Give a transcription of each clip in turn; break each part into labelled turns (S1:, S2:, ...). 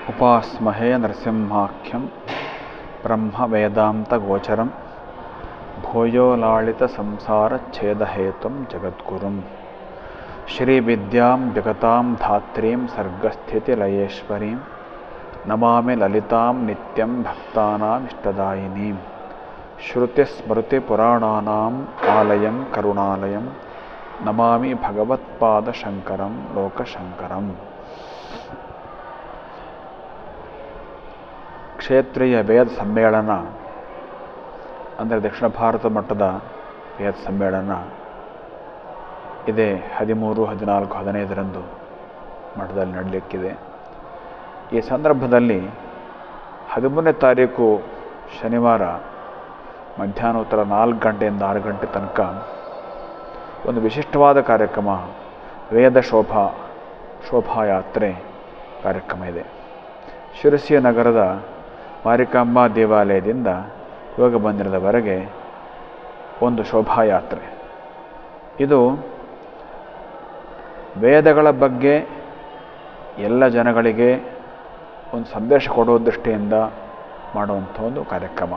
S1: उपास्महे नृसिंहाख्यं ब्रह्मवेदान्तगोचरं भूयो लालितसंसारच्छेदहेतुं जगद्गुरुं श्रीविद्यां जगतां धात्रीं सर्गस्थितिलयेश्वरीं नमामि ललितां नित्यं भक्तानामिष्टदायिनीं श्रुतिस्मृतिपुराणानाम् आलयं करुणालयं नमामि भगवत्पादशङ्करं लोकशङ्करम् ಕ್ಷೇತ್ರೀಯ ವೇದ ಸಮ್ಮೇಳನ ಅಂದರೆ ದಕ್ಷಿಣ ಭಾರತ ಮಟ್ಟದ ವೇದ ಸಮ್ಮೇಳನ ಇದೇ ಹದಿಮೂರು ಹದಿನಾಲ್ಕು ಹದಿನೈದರಂದು ಮಠದಲ್ಲಿ ನಡೆಯಲಿಕ್ಕಿದೆ ಈ ಸಂದರ್ಭದಲ್ಲಿ ಹದಿಮೂರನೇ ತಾರೀಕು ಶನಿವಾರ ಮಧ್ಯಾಹ್ನೋತ್ತರ ನಾಲ್ಕು ಗಂಟೆಯಿಂದ ಆರು ಗಂಟೆ ತನಕ ಒಂದು ವಿಶಿಷ್ಟವಾದ ಕಾರ್ಯಕ್ರಮ ವೇದ ಶೋಭಾ ಶೋಭಾಯಾತ್ರೆ ಕಾರ್ಯಕ್ರಮ ಇದೆ ಶಿರಸಿಯ ನಗರದ ಮಾರಿಕಾಂಬಾ ದೇವಾಲಯದಿಂದ ಯೋಗ ಮಂದಿರದವರೆಗೆ ಒಂದು ಶೋಭಾಯಾತ್ರೆ ಇದು ವೇದಗಳ ಬಗ್ಗೆ ಎಲ್ಲ ಜನಗಳಿಗೆ ಒಂದು ಸಂದೇಶ ಕೊಡುವ ದೃಷ್ಟಿಯಿಂದ ಮಾಡುವಂಥ ಒಂದು ಕಾರ್ಯಕ್ರಮ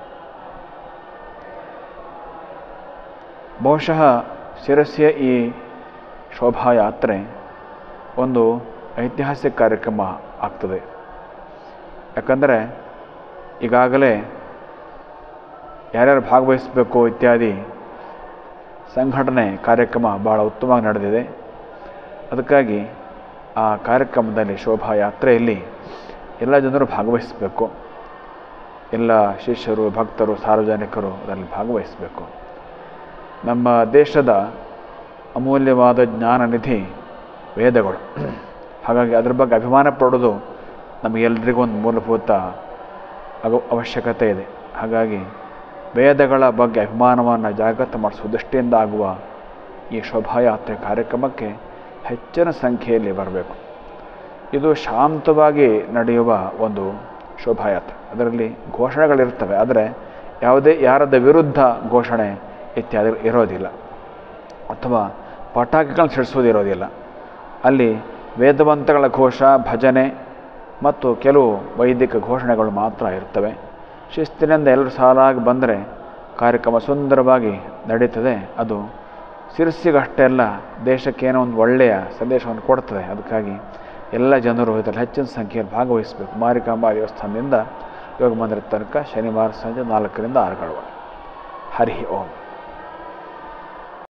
S1: ಬಹುಶಃ ಶಿರಸಿಯ ಈ ಶೋಭಾಯಾತ್ರೆ ಒಂದು ಐತಿಹಾಸಿಕ ಕಾರ್ಯಕ್ರಮ ಆಗ್ತದೆ ಯಾಕಂದರೆ ಈಗಾಗಲೇ ಯಾರ್ಯಾರು ಭಾಗವಹಿಸಬೇಕು ಇತ್ಯಾದಿ ಸಂಘಟನೆ ಕಾರ್ಯಕ್ರಮ ಭಾಳ ಉತ್ತಮವಾಗಿ ನಡೆದಿದೆ ಅದಕ್ಕಾಗಿ ಆ ಕಾರ್ಯಕ್ರಮದಲ್ಲಿ ಶೋಭಾಯಾತ್ರೆಯಲ್ಲಿ ಎಲ್ಲ ಜನರು ಭಾಗವಹಿಸಬೇಕು ಎಲ್ಲ ಶಿಷ್ಯರು ಭಕ್ತರು ಸಾರ್ವಜನಿಕರು ಅದರಲ್ಲಿ ಭಾಗವಹಿಸಬೇಕು ನಮ್ಮ ದೇಶದ ಅಮೂಲ್ಯವಾದ ಜ್ಞಾನ ನಿಧಿ ವೇದಗಳು ಹಾಗಾಗಿ ಅದ್ರ ಬಗ್ಗೆ ಅಭಿಮಾನ ಪಡೋದು ನಮಗೆಲ್ಲರಿಗೂ ಒಂದು ಮೂಲಭೂತ ಅಗ ಅವಶ್ಯಕತೆ ಇದೆ ಹಾಗಾಗಿ ವೇದಗಳ ಬಗ್ಗೆ ಅಭಿಮಾನವನ್ನು ಜಾಗೃತ ಮಾಡಿಸುವ ದೃಷ್ಟಿಯಿಂದ ಆಗುವ ಈ ಶೋಭಾಯಾತ್ರೆ ಕಾರ್ಯಕ್ರಮಕ್ಕೆ ಹೆಚ್ಚಿನ ಸಂಖ್ಯೆಯಲ್ಲಿ ಬರಬೇಕು ಇದು ಶಾಂತವಾಗಿ ನಡೆಯುವ ಒಂದು ಶೋಭಾಯಾತ್ರೆ ಅದರಲ್ಲಿ ಘೋಷಣೆಗಳಿರ್ತವೆ ಆದರೆ ಯಾವುದೇ ಯಾರದ ವಿರುದ್ಧ ಘೋಷಣೆ ಇತ್ಯಾದಿ ಇರೋದಿಲ್ಲ ಅಥವಾ ಪಟಾಕಿಗಳನ್ನ ಸಿಡಿಸೋದಿರೋದಿಲ್ಲ ಅಲ್ಲಿ ವೇದವಂತಗಳ ಘೋಷ ಭಜನೆ ಮತ್ತು ಕೆಲವು ವೈದಿಕ ಘೋಷಣೆಗಳು ಮಾತ್ರ ಇರ್ತವೆ ಶಿಸ್ತಿನಿಂದ ಎಲ್ಲರೂ ಸಾಲಾಗಿ ಬಂದರೆ ಕಾರ್ಯಕ್ರಮ ಸುಂದರವಾಗಿ ನಡೀತದೆ ಅದು ಶಿರಸಿಗಷ್ಟೇ ಅಲ್ಲ ದೇಶಕ್ಕೇನೋ ಒಂದು ಒಳ್ಳೆಯ ಸಂದೇಶವನ್ನು ಕೊಡ್ತದೆ ಅದಕ್ಕಾಗಿ ಎಲ್ಲ ಜನರು ಇದರಲ್ಲಿ ಹೆಚ್ಚಿನ ಸಂಖ್ಯೆಯಲ್ಲಿ ಭಾಗವಹಿಸಬೇಕು ಮಾರಿಕಾಂಬಾ ದೇವಸ್ಥಾನದಿಂದ ಯೋಗ ಮಂದಿರದ ತನಕ ಶನಿವಾರ ಸಂಜೆ ನಾಲ್ಕರಿಂದ ಆರು ಗಂಟೆ ಹರಿ ಓಂ